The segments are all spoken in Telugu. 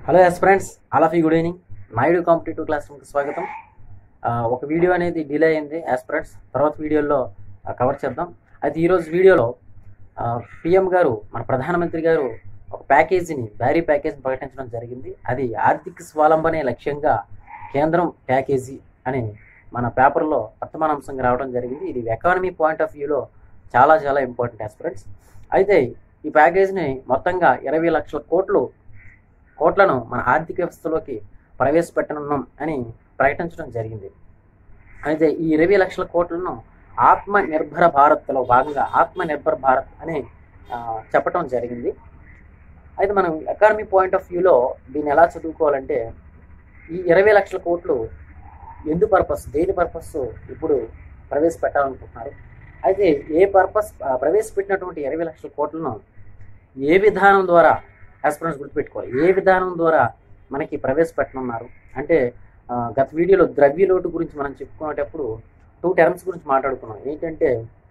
hello yes friends all of you good evening Naidu competitive class రూమ్కి స్వాగతం ఆ, ఒక వీడియో అనేది డిలే అయింది యాజ్ ఫ్రెండ్స్ తర్వాత వీడియోలో కవర్ చేద్దాం అయితే ఈరోజు వీడియోలో పిఎం గారు మన ప్రధానమంత్రి గారు ఒక ప్యాకేజీని బ్యారీ ప్యాకేజీని ప్రకటించడం జరిగింది అది ఆర్థిక స్వాలంబనే లక్ష్యంగా కేంద్రం ప్యాకేజీ అని మన పేపర్లో వర్తమానాంశంగా రావడం జరిగింది ఇది ఎకానమీ పాయింట్ ఆఫ్ వ్యూలో చాలా చాలా ఇంపార్టెంట్ యాజ్ ఫ్రెండ్స్ అయితే ఈ ప్యాకేజీని మొత్తంగా ఇరవై లక్షల కోట్లు కోట్లను మన ఆర్థిక వ్యవస్థలోకి ప్రవేశపెట్టనున్నాం అని ప్రకటించడం జరిగింది అయితే ఈ ఇరవై లక్షల కోట్లను ఆత్మ నిర్భర భారత్లో భాగంగా ఆత్మ నిర్భర్ భారత్ అని ఆ, చెప్పటం జరిగింది అయితే మనం ఎకానమీ పాయింట్ ఆఫ్ వ్యూలో దీన్ని ఎలా చదువుకోవాలంటే ఈ ఇరవై లక్షల కోట్లు ఎందు పర్పస్ దేని పర్పస్ ఇప్పుడు ప్రవేశపెట్టాలనుకుంటున్నారు అయితే ఏ పర్పస్ ఆ, ప్రవేశపెట్టినటువంటి ఇరవై లక్షల కోట్లను ఏ విధానం ద్వారా ఆస్పిరెంట్స్ గుర్తుపెట్టుకోవాలి ఏ విధానం ద్వారా మనకి ప్రవేశపెట్టనున్నారు అంటే ఆ, గత వీడియోలో ద్రవ్య లోటు గురించి మనం చెప్పుకునేటప్పుడు టూ టర్మ్స్ గురించి మాట్లాడుకున్నాం ఏంటంటే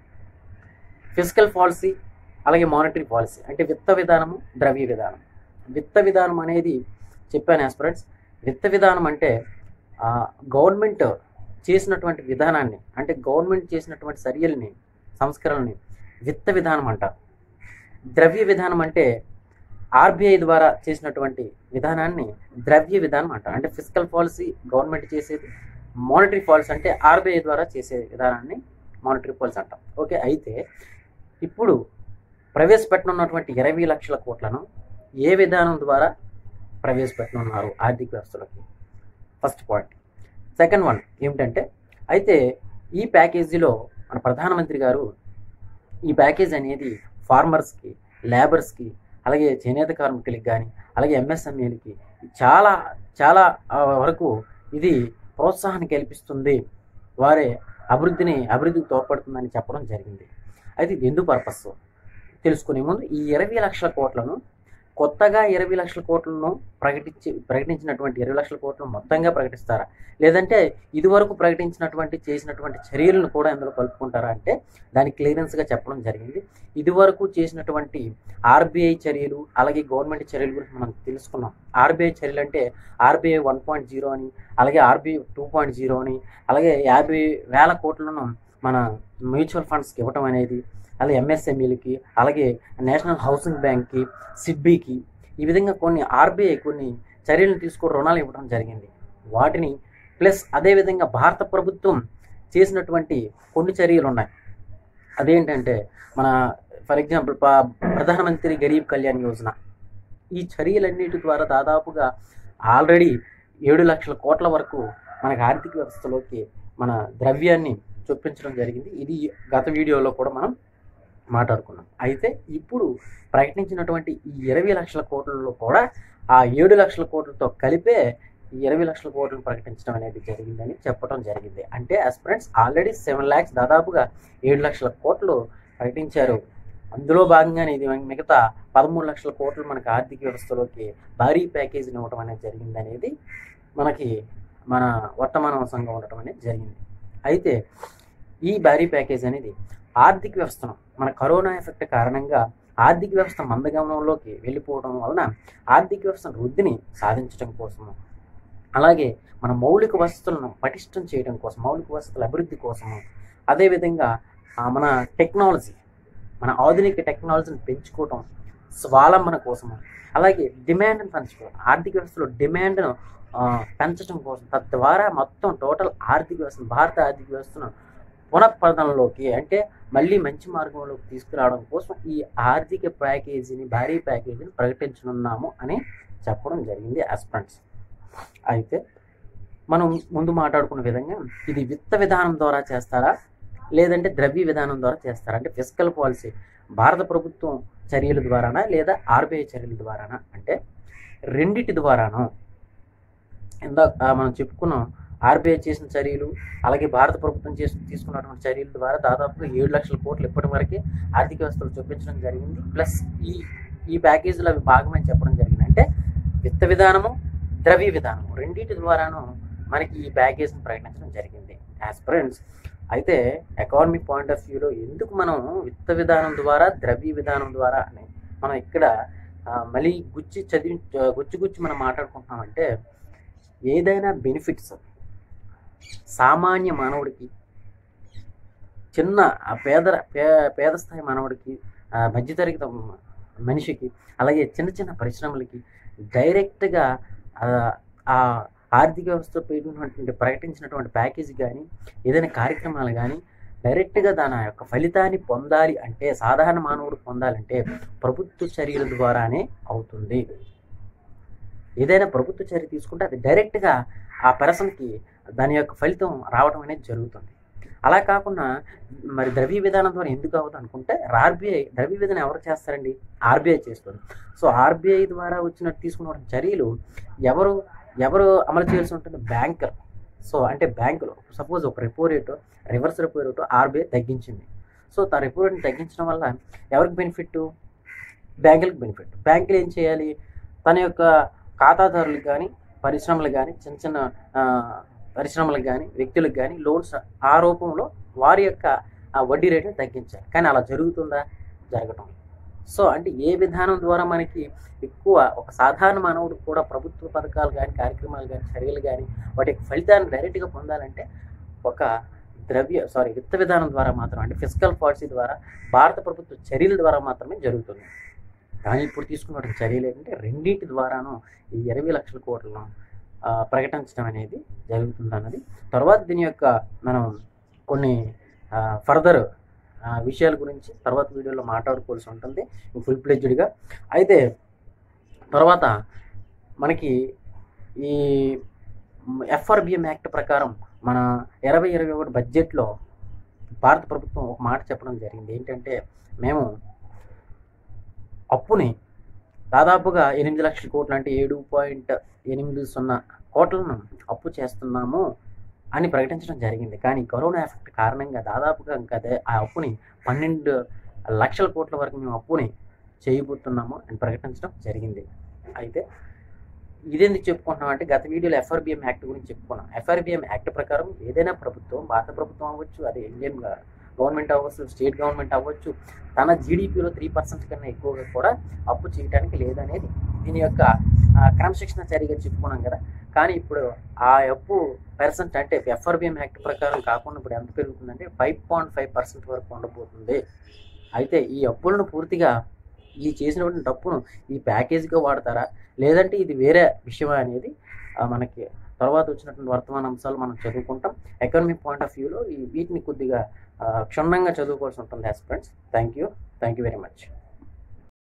ఫిజికల్ పాలసీ అలాగే మానిటరీ పాలసీ అంటే విత్త విధానము ద్రవ్య విధానం విత్త విధానం అనేది చెప్పాను ఆస్పిరెంట్స్ విత్త విధానం అంటే గవర్నమెంట్ చేసినటువంటి విధానాన్ని అంటే గవర్నమెంట్ చేసినటువంటి చర్యల్ని సంస్కరణని విత్త విధానం అంటారు ద్రవ్య విధానం అంటే ఆర్బీఐ ద్వారా చేసినటువంటి విధానాన్ని ద్రవ్య విధానం అంటారు అంటే ఫిజికల్ పాలసీ గవర్నమెంట్ చేసేది మానిటరీ పాలసీ అంటే ఆర్బీఐ ద్వారా చేసే విధానాన్ని మానిటరీ పాలసీ అంటాం ఓకే అయితే ఇప్పుడు ప్రవేశపెట్టనున్నటువంటి ఇరవై లక్షల కోట్లను ఏ విధానం ద్వారా ప్రవేశపెట్టనున్నారు ఆర్థిక వ్యవస్థలోకి ఫస్ట్ పాయింట్ సెకండ్ వన్ ఏమిటంటే అయితే ఈ ప్యాకేజీలో మన ప్రధానమంత్రి గారు ఈ ప్యాకేజ్ అనేది ఫార్మర్స్కి లేబర్స్కి అలాగే చేనేత కార్మికులకి కానీ అలాగే ఎంఎస్ఎంఏలకి చాలా చాలా ఆ, వరకు ఇది ప్రోత్సాహాన్ని కల్పిస్తుంది వారే అభివృద్ధిని అభివృద్ధికి తోడ్పడుతుందని చెప్పడం జరిగింది అయితే ఇది ఎందుకు పర్పస్ తెలుసుకునే ముందు ఈ ఇరవై లక్షల కోట్లను కొత్తగా ఇరవై లక్షల కోట్లను ప్రకటించి ప్రకటించినటువంటి ఇరవై లక్షల కోట్లను మొత్తంగా ప్రకటిస్తారా లేదంటే ఇదివరకు ప్రకటించినటువంటి చేసినటువంటి చర్యలను కూడా ఇందులో కలుపుకుంటారా అంటే దానికి క్లియరెన్స్గా చెప్పడం జరిగింది ఇదివరకు చేసినటువంటి ఆర్బీఐ చర్యలు అలాగే గవర్నమెంట్ చర్యల గురించి మనం తెలుసుకున్నాం ఆర్బీఐ చర్యలు అంటే ఆర్బీఐ వన్ పాయింట్ జీరో అని అలాగే ఆర్బీఐ టూ పాయింట్ జీరో అని అలాగే యాభై వేల కోట్లను మన మ్యూచువల్ ఫండ్స్కి ఇవ్వటం అనేది అలాగే ఎంఎస్ఎంఈలకి అలాగే నేషనల్ హౌసింగ్ బ్యాంక్కి సిడ్బీకి ఈ విధంగా కొన్ని ఆర్బీఐ కొన్ని చర్యలు తీసుకొని రుణాలు ఇవ్వడం జరిగింది వాటిని ప్లస్ అదేవిధంగా భారత ప్రభుత్వం చేసినటువంటి కొన్ని చర్యలు ఉన్నాయి అదేంటంటే మన ఫర్ ఎగ్జాంపుల్ ప్రధానమంత్రి గరీబ్ కళ్యాణ్ యోజన ఈ చర్యలన్నిటి ద్వారా దాదాపుగా ఆల్రెడీ ఏడు లక్షల కోట్ల వరకు మనకు ఆర్థిక వ్యవస్థలోకి మన ద్రవ్యాన్ని చొప్పించడం జరిగింది ఇది గత వీడియోలో కూడా మనం మాట్లాడుకున్నాం అయితే ఇప్పుడు ప్రకటించినటువంటి ఈ ఇరవై లక్షల కోట్లలో కూడా ఆ ఏడు లక్షల కోట్లతో కలిపే ఈ ఇరవై లక్షల కోట్లను ప్రకటించడం అనేది జరిగిందని చెప్పడం జరిగింది అంటే అస్పిరెంట్స్ ఆల్రెడీ సెవెన్ ల్యాక్స్ దాదాపుగా ఏడు లక్షల కోట్లు ప్రకటించారు అందులో భాగంగానే ఇది మిగతా పదమూడు లక్షల కోట్లు మనకి ఆర్థిక వ్యవస్థలోకి భారీ ప్యాకేజీని ఇవ్వడం అనేది జరిగింది అనేది మనకి మన వర్తమానాంశంగా ఉండటం అనేది జరిగింది అయితే ఈ భారీ ప్యాకేజ్ అనేది ఆర్థిక వ్యవస్థను మన కరోనా ఎఫెక్ట్ కారణంగా ఆర్థిక వ్యవస్థ మందగమనంలోకి వెళ్ళిపోవడం వలన ఆర్థిక వ్యవస్థ వృద్ధిని సాధించడం కోసము అలాగే మన మౌలిక వసతులను పటిష్టం చేయడం కోసం మౌలిక వసతుల అభివృద్ధి కోసము అదేవిధంగా ఆ, మన టెక్నాలజీ మన ఆధునిక టెక్నాలజీని పెంచుకోవటం స్వాలంబన కోసము అలాగే డిమాండ్ని పెంచుకోవడం ఆర్థిక వ్యవస్థలో డిమాండ్ను ఆ, పెంచడం కోసం తద్వారా మొత్తం టోటల్ ఆర్థిక వ్యవస్థను భారత ఆర్థిక వ్యవస్థను పునఃప్రదనలోకి అంటే మళ్ళీ మంచి మార్గంలోకి తీసుకురావడం కోసం ఈ ఆర్థిక ప్యాకేజీని భారీ ప్యాకేజీని ప్రకటించనున్నాము అని చెప్పడం జరిగింది ఆస్పిరెంట్స్ అయితే మనం ముందు మాట్లాడుకున్న విధంగా ఇది విత్త విధానం ద్వారా చేస్తారా లేదంటే ద్రవ్య విధానం ద్వారా చేస్తారా అంటే ఫిజికల్ పాలసీ భారత ప్రభుత్వం చర్యల ద్వారానా లేదా ఆర్బీఐ చర్యల ద్వారానా అంటే రెండిటి ద్వారాను ఇందాక ఆ, మనం చెప్పుకున్నాం ఆర్బీఐ చేసిన చర్యలు అలాగే భారత ప్రభుత్వం చేసి తీసుకున్నటువంటి చర్యల ద్వారా దాదాపుగా ఏడు లక్షల కోట్లు ఇప్పటి వరకే ఆర్థిక వ్యవస్థలు చూపించడం జరిగింది ప్లస్ ఈ ఈ ప్యాకేజీలో అవి భాగమని చెప్పడం జరిగింది అంటే విత్త విధానము ద్రవ్య విధానము రెండింటి ద్వారాను మనకి ఈ ప్యాకేజ్ని ప్రకటించడం జరిగింది యాజ్ ఫ్రెండ్స్ అయితే ఎకానమీ పాయింట్ ఆఫ్ వ్యూలో ఎందుకు మనం విత్త విధానం ద్వారా ద్రవ్య విధానం ద్వారా అని మనం ఇక్కడ ఆ, మళ్ళీ గుచ్చి చదివి గుచ్చి గుచ్చి మనం మాట్లాడుకుంటున్నామంటే ఏదైనా బెనిఫిట్స్ సామాన్య మానవుడికి చిన్న ఆ పేద పే పేద స్థాయి మానవుడికి ఆ, మధ్యతరగతి మనిషికి అలాగే చిన్న చిన్న పరిశ్రమలకి డైరెక్ట్గా ఆ, ఆ ఆర్థిక వ్యవస్థ పెట్టినటువంటి ప్రకటించినటువంటి ప్యాకేజీ కానీ ఏదైనా కార్యక్రమాలు కానీ డైరెక్ట్గా దాని యొక్క ఫలితాన్ని పొందాలి అంటే సాధారణ మానవుడు పొందాలంటే ప్రభుత్వ చర్యల ద్వారానే అవుతుంది ఏదైనా ప్రభుత్వ చర్య తీసుకుంటే అది డైరెక్ట్గా ఆ పర్సన్కి దాని యొక్క ఫలితం రావడం అనేది జరుగుతుంది అలా కాకుండా మరి ద్రవ్య విధానం ద్వారా ఎందుకు అవ్వదు అనుకుంటే ఆర్బీఐ ద్రవ్య విధానం ఎవరు చేస్తారండి ఆర్బీఐ చేస్తుంది సో ఆర్బీఐ ద్వారా వచ్చినట్టు తీసుకున్న చర్యలు ఎవరు ఎవరు అమలు చేయాల్సి ఉంటుంది బ్యాంకర్ సో అంటే బ్యాంకులో సపోజ్ ఒక repo rate reverse repo rate RBI తగ్గించింది సో ఆ రెపో రేటుని తగ్గించడం వల్ల ఎవరికి బెనిఫిట్ బ్యాంకులకు బెనిఫిట్ బ్యాంకులు ఏం చేయాలి తన యొక్క ఖాతాదారులకు కానీ పరిశ్రమలకు కానీ చిన్న చిన్న ఆ, పరిశ్రమలకు కానీ వ్యక్తులకు కానీ లోన్స్ ఆ రూపంలో వారి యొక్క ఆ వడ్డీ రేటుని తగ్గించాలి కానీ అలా జరుగుతుందా జరగటం సో అంటే ఏ విధానం ద్వారా మనకి ఎక్కువ ఒక సాధారణ మానవుడు కూడా ప్రభుత్వ పథకాలు కానీ కార్యక్రమాలు కానీ చర్యలు కానీ వాటి యొక్క ఫలితాన్ని డైరెక్ట్గా పొందాలంటే ఒక ద్రవ్య సారీ విత్త విధానం ద్వారా మాత్రం అంటే ఫిజికల్ పాలసీ ద్వారా భారత ప్రభుత్వ చర్యల ద్వారా మాత్రమే జరుగుతుంది కానీ ఇప్పుడు తీసుకున్న చర్యలు ఏంటంటే రెండింటి ద్వారాను ఈ ఇరవై లక్షల కోట్లను ఆ, ప్రకటించడం అనేది జరుగుతుంది అన్నది తర్వాత దీని యొక్క మనం కొన్ని ఫర్దర్ విషయాల గురించి తర్వాత వీడియోలో మాట్లాడుకోవాల్సి ఉంటుంది ఫుల్ ప్లెజ్డ్గా అయితే తర్వాత మనకి ఈ ఎఫ్ఆర్బిఎం యాక్ట్ ప్రకారం మన ఇరవై ఇరవై ఒకటి బడ్జెట్లో భారత ప్రభుత్వం ఒక మాట చెప్పడం జరిగింది ఏంటంటే మేము అప్పుని దాదాపుగా ఎనిమిది లక్షల కోట్లు అంటే ఏడు పాయింట్ ఎనిమిది సున్నా కోట్లను అప్పు చేస్తున్నాము అని ప్రకటించడం జరిగింది కానీ కరోనా ఎఫెక్ట్ కారణంగా దాదాపుగా ఇంకా అదే ఆ అప్పుని పన్నెండు లక్షల కోట్ల వరకు మేము అప్పుని చేయబోతున్నాము అని ప్రకటించడం జరిగింది అయితే ఇదెందుకు చెప్పుకుంటున్నాం అంటే గత వీడియోలో ఎఫ్ఆర్బిఎం యాక్ట్ గురించి చెప్పుకున్నాం ఎఫ్ఆర్బిఎం యాక్ట్ ప్రకారం ఏదైనా ప్రభుత్వం భారత ప్రభుత్వం అవ్వచ్చు అదే ఇండియన్ గవర్నమెంట్ అవ్వచ్చు స్టేట్ గవర్నమెంట్ అవ్వచ్చు తన జీడిపిలో త్రీ పర్సెంట్ కన్నా ఎక్కువగా కూడా అప్పు చేయడానికి లేదనేది దీని యొక్క ఆ, క్రమశిక్షణ చర్యగా చెప్పుకున్నాం కదా కానీ ఇప్పుడు ఆ అప్పు పర్సెంట్ అంటే ఎఫ్ఆర్బిఎం యాక్ట్ ప్రకారం కాకుండా ఇప్పుడు ఎంత పెరుగుతుందంటే ఫైవ్ పాయింట్ ఫైవ్ పర్సెంట్ వరకు ఉండబోతుంది అయితే ఈ అప్పులను పూర్తిగా ఈ చేసినటువంటి డప్పును ఈ ప్యాకేజీగా వాడతారా లేదంటే ఇది వేరే విషయమా అనేది ఆ, మనకి తర్వాత వచ్చినటువంటి వర్తమాన అంశాలు మనం చదువుకుంటాం ఎకనామిక్ పాయింట్ ఆఫ్ వ్యూలో ఈ వీటిని కొద్దిగా ఆ, క్షుణ్ణంగా చదువుకోవాల్సి ఉంటుంది as friends thank you thank you very much